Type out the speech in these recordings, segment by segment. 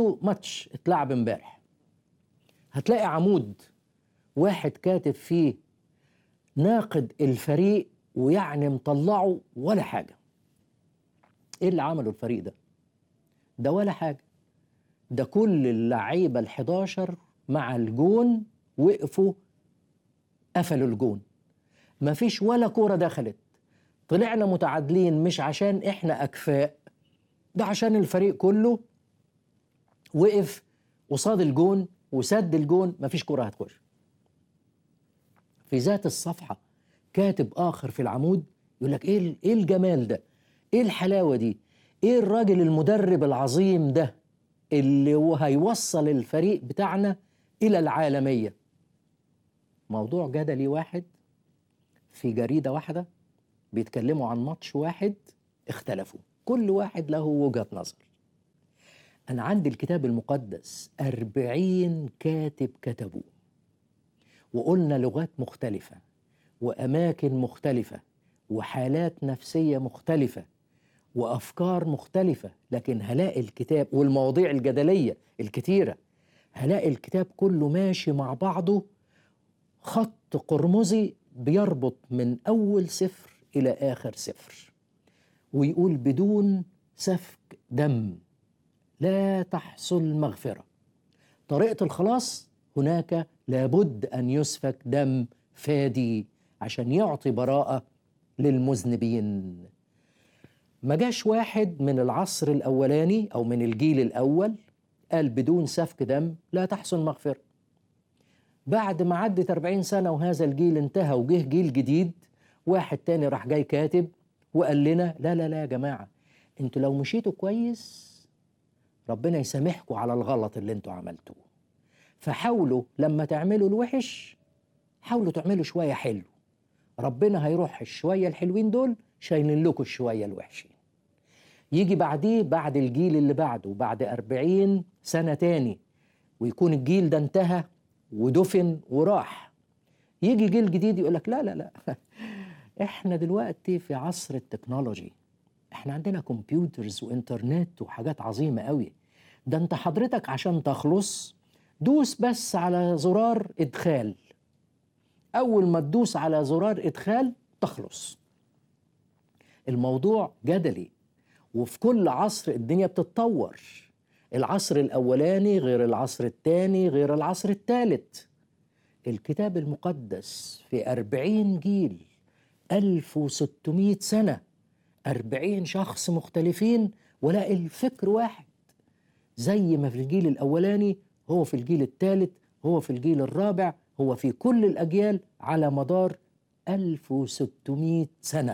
عنده ماتش اتلعب امبارح هتلاقي عمود واحد كاتب فيه ناقد الفريق ويعني مطلعه ولا حاجه ايه اللي عمله الفريق ده ده ولا حاجه ده كل اللعيبه ال11 مع الجون وقفوا قفلوا الجون مفيش ولا كوره دخلت طلعنا متعادلين مش عشان احنا اكفاء ده عشان الفريق كله وقف قصاد الجون وسد الجون مفيش كوره هتخش في ذات الصفحه كاتب اخر في العمود يقول لك ايه ايه الجمال ده ايه الحلاوه دي ايه الراجل المدرب العظيم ده اللي هو هيوصل الفريق بتاعنا الى العالميه موضوع جدلي واحد في جريده واحده بيتكلموا عن ماتش واحد اختلفوا كل واحد له وجهه نظر أنا عندي الكتاب المقدس أربعين كاتب كتبوه وقلنا لغات مختلفة وأماكن مختلفة وحالات نفسية مختلفة وأفكار مختلفة لكن هلاقي الكتاب والمواضيع الجدلية الكتيرة هلاقي الكتاب كله ماشي مع بعضه خط قرمزي بيربط من أول سفر إلى آخر سفر ويقول بدون سفك دم لا تحصل مغفرة طريقة الخلاص هناك لابد أن يسفك دم فادي عشان يعطي براءة للمذنبين ما جاش واحد من العصر الأولاني أو من الجيل الأول قال بدون سفك دم لا تحصل مغفرة بعد ما عدت 40 سنة وهذا الجيل انتهى وجه جيل جديد واحد تاني راح جاي كاتب وقال لنا لا لا لا يا جماعة انتوا لو مشيتوا كويس ربنا يسامحكم على الغلط اللي انتوا عملتوه فحاولوا لما تعملوا الوحش حاولوا تعملوا شوية حلو ربنا هيروح الشوية الحلوين دول شايلين لكم الشوية الوحشين يجي بعديه بعد الجيل اللي بعده بعد أربعين سنة تاني ويكون الجيل ده انتهى ودفن وراح يجي جيل جديد يقول لك لا لا لا احنا دلوقتي في عصر التكنولوجي احنا عندنا كمبيوترز وانترنت وحاجات عظيمة قوي ده انت حضرتك عشان تخلص دوس بس على زرار ادخال اول ما تدوس على زرار ادخال تخلص الموضوع جدلي وفي كل عصر الدنيا بتتطور العصر الاولاني غير العصر الثاني غير العصر الثالث الكتاب المقدس في أربعين جيل ألف وستمائة سنة أربعين شخص مختلفين ولا الفكر واحد زي ما في الجيل الأولاني هو في الجيل الثالث هو في الجيل الرابع هو في كل الأجيال على مدار 1600 سنة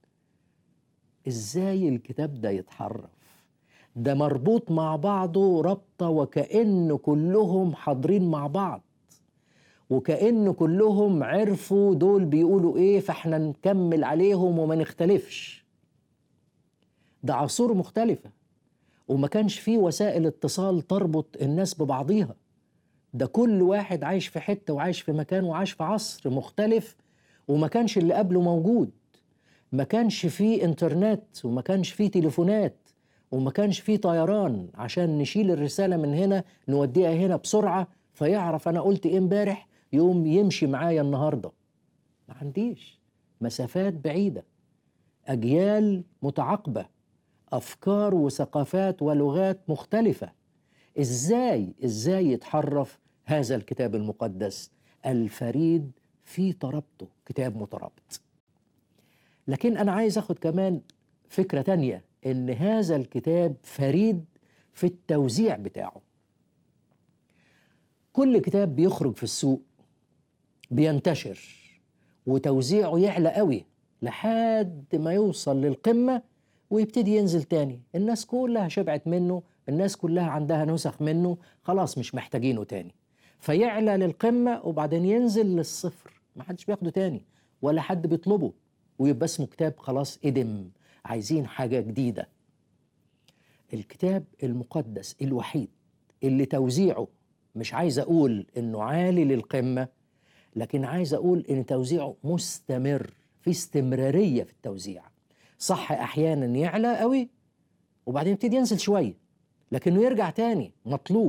إزاي الكتاب ده يتحرف ده مربوط مع بعضه ربطة وكأن كلهم حاضرين مع بعض وكأن كلهم عرفوا دول بيقولوا إيه فإحنا نكمل عليهم وما نختلفش ده عصور مختلفة وما كانش فيه وسائل اتصال تربط الناس ببعضيها ده كل واحد عايش في حتة وعايش في مكان وعايش في عصر مختلف وما كانش اللي قبله موجود ما كانش فيه انترنت وما كانش فيه تليفونات وما كانش فيه طيران عشان نشيل الرسالة من هنا نوديها هنا بسرعة فيعرف أنا قلت إيه امبارح يوم يمشي معايا النهاردة ما عنديش مسافات بعيدة أجيال متعاقبة افكار وثقافات ولغات مختلفه ازاي ازاي يتحرف هذا الكتاب المقدس الفريد في ترابطه كتاب مترابط لكن انا عايز اخد كمان فكره تانية ان هذا الكتاب فريد في التوزيع بتاعه كل كتاب بيخرج في السوق بينتشر وتوزيعه يعلى قوي لحد ما يوصل للقمه ويبتدي ينزل تاني الناس كلها شبعت منه الناس كلها عندها نسخ منه خلاص مش محتاجينه تاني فيعلى للقمة وبعدين ينزل للصفر ما حدش بياخده تاني ولا حد بيطلبه ويبقى اسمه كتاب خلاص ادم عايزين حاجة جديدة الكتاب المقدس الوحيد اللي توزيعه مش عايز اقول انه عالي للقمة لكن عايز اقول ان توزيعه مستمر في استمرارية في التوزيع صح احيانا يعلى قوي وبعدين يبتدي ينزل شويه لكنه يرجع تاني مطلوب